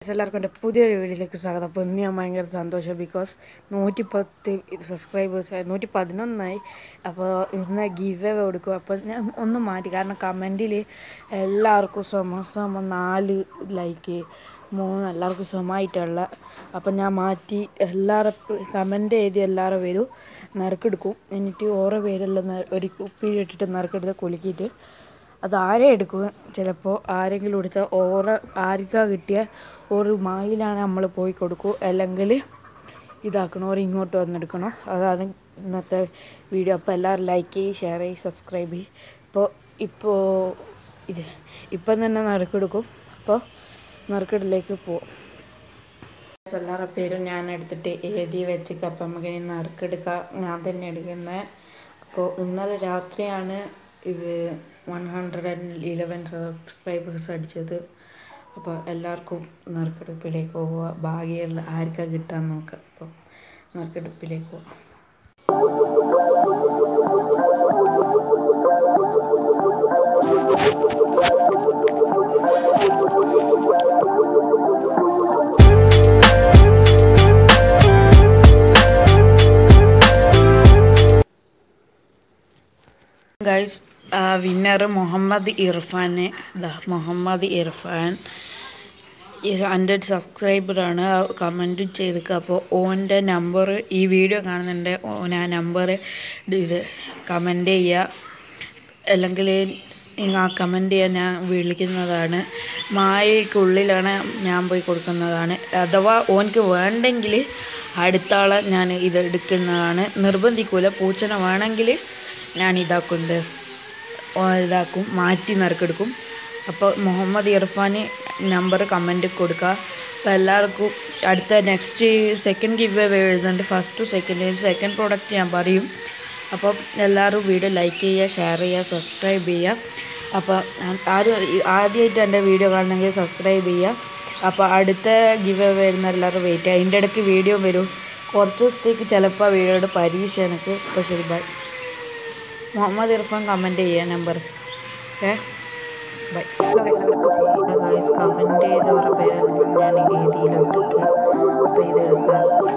എല്ലാവർക്കും എൻ്റെ പുതിയൊരു വീഡിയോയിലേക്ക് സ്വാഗതം അപ്പോൾ ഇന്ന് ഞാൻ ഭയങ്കര സന്തോഷം ബിക്കോസ് നൂറ്റി പത്ത് സബ്സ്ക്രൈബേഴ്സ് ആയി നൂറ്റി പതിനൊന്നായി അപ്പോൾ ഇന്ന് ഗിവ് അവേ കൊടുക്കും അപ്പോൾ ഞാൻ ഒന്ന് മാറ്റി കാരണം കമൻറ്റിൽ എല്ലാവർക്കും സമ സമ നാല് ലൈക്ക് മൂന്ന് എല്ലാവർക്കും സമമായിട്ടുള്ള അപ്പം ഞാൻ മാറ്റി എല്ലാവരും കമൻറ്റ് എഴുതി എല്ലാവരും വരും നറുക്കെടുക്കും എന്നിട്ട് ഓരോ പേരെല്ലാം ന- ഒരു കുപ്പിയിലിട്ടിട്ട് നറുക്കെടുത്ത് കുലുക്കിയിട്ട് അത് ആരെ എടുക്കുക ചിലപ്പോൾ ആരെങ്കിലും എടുത്താൽ ഓരോ ആർക്കാ കിട്ടിയ ഒരു മായിലാണ് നമ്മൾ പോയി കൊടുക്കൂ അല്ലെങ്കിൽ ഇതാക്കണോ ഓർ ഇങ്ങോട്ട് വന്നെടുക്കണോ അതാണ് ഇന്നത്തെ വീഡിയോ അപ്പോൾ എല്ലാവരും ലൈക്ക് ചെയ്യ് ഷെയർ ചെയ്യ് സബ്സ്ക്രൈബ് ചെയ്യ് ഇപ്പോൾ ഇപ്പോൾ ഇത് ഇപ്പം തന്നെ നറുക്കെടുക്കും അപ്പോൾ നറുക്കെടിലേക്ക് പോവും എല്ലാവരുടെ പേരും ഞാൻ എടുത്തിട്ട് എഴുതി വെച്ചിട്ട് അപ്പം നമുക്ക് ഇനി നറുക്കെടുക്കുക ഞാൻ തന്നെ എടുക്കുന്നത് അപ്പോൾ ഇന്നലെ രാത്രിയാണ് ഇത് one hundred and eleven subscribers അടിച്ചത് അപ്പോൾ എല്ലാവർക്കും നറുക്കെടുപ്പിലേക്ക് പോവുക ഭാഗ്യമുള്ള ആർക്കാ കിട്ടാൻ നോക്കുക അപ്പോൾ നറുക്കെടുപ്പിലേക്ക് പോവാം ഗൈസ് വിന്നർ മുഹമ്മദ് ഇർഫാന് ഇതാ മുഹമ്മദ് ഇർഫാൻ ഹൺഡ്രഡ് സബ്സ്ക്രൈബറാണ് കമൻറ്റ് ചെയ്തേക്കുക അപ്പോൾ ഓൻ്റെ നമ്പർ ഈ വീഡിയോ കാണുന്നുണ്ട് ഓൻ ആ നമ്പർ ഇത് കമൻറ്റ് ചെയ്യുക അല്ലെങ്കിൽ ആ കമൻറ്റ് ചെയ്യാൻ ഞാൻ വിളിക്കുന്നതാണ് മായയ്ക്കുള്ളിലാണ് ഞാൻ പോയി കൊടുക്കുന്നതാണ് അഥവാ ഓനക്ക് വേണ്ടെങ്കിൽ അടുത്ത ആളെ ഞാൻ ഇത് എടുക്കുന്നതാണ് നിർബന്ധിക്കൂല പൂച്ചനെ വേണമെങ്കിൽ ഞാൻ ഇതാക്കുന്നത് ഓ ഇതാക്കും മാറ്റി നറുക്കെടുക്കും അപ്പോൾ മുഹമ്മദ് ഇർഫാന് നമ്പർ കമൻറ്റ് കൊടുക്കുക അപ്പോൾ എല്ലാവർക്കും അടുത്ത നെക്സ്റ്റ് സെക്കൻഡ് ഗിവ് അവേ എഴുതുന്നുണ്ട് first to second second product ഞാൻ പറയും അപ്പോൾ എല്ലാവരും വീഡിയോ ലൈക്ക് ചെയ്യുക ഷെയർ ചെയ്യുക സബ്സ്ക്രൈബ് ചെയ്യുക അപ്പോൾ ആരും ആദ്യമായിട്ട് എൻ്റെ വീഡിയോ കാണണമെങ്കിൽ സബ്സ്ക്രൈബ് ചെയ്യുക അപ്പോൾ അടുത്ത ഗിവ് അവേ വരുന്ന എല്ലാവരും വെയിറ്റ് ചെയ്യുക അതിൻ്റെ ഇടയ്ക്ക് വീഡിയോ വരും കുറച്ച് ദിവസത്തേക്ക് ചിലപ്പോൾ വീഡിയോയുടെ പരീക്ഷ എനിക്ക് ഇപ്പോൾ ശരി ബൈ മുഹമ്മദ് ഇർഫാൻ കമൻറ്റ് ചെയ്യുക number okay bye guys comment ചെയ്തവരുടെ പേരെല്ലാം ഞാൻ എഴുതിയിലിട്ടിട്ട് അപ്പോൾ ഇതെടുക്കുക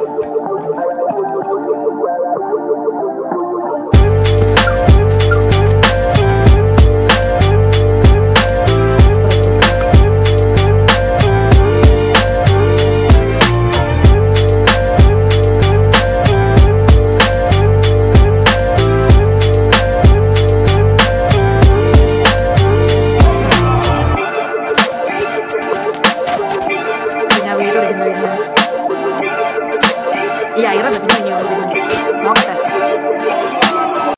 പിന്നെ വീഡിയോ എടുക്കുന്ന ഈ ഐറ പിന്നെ ഇനി നോക്കട്ടെ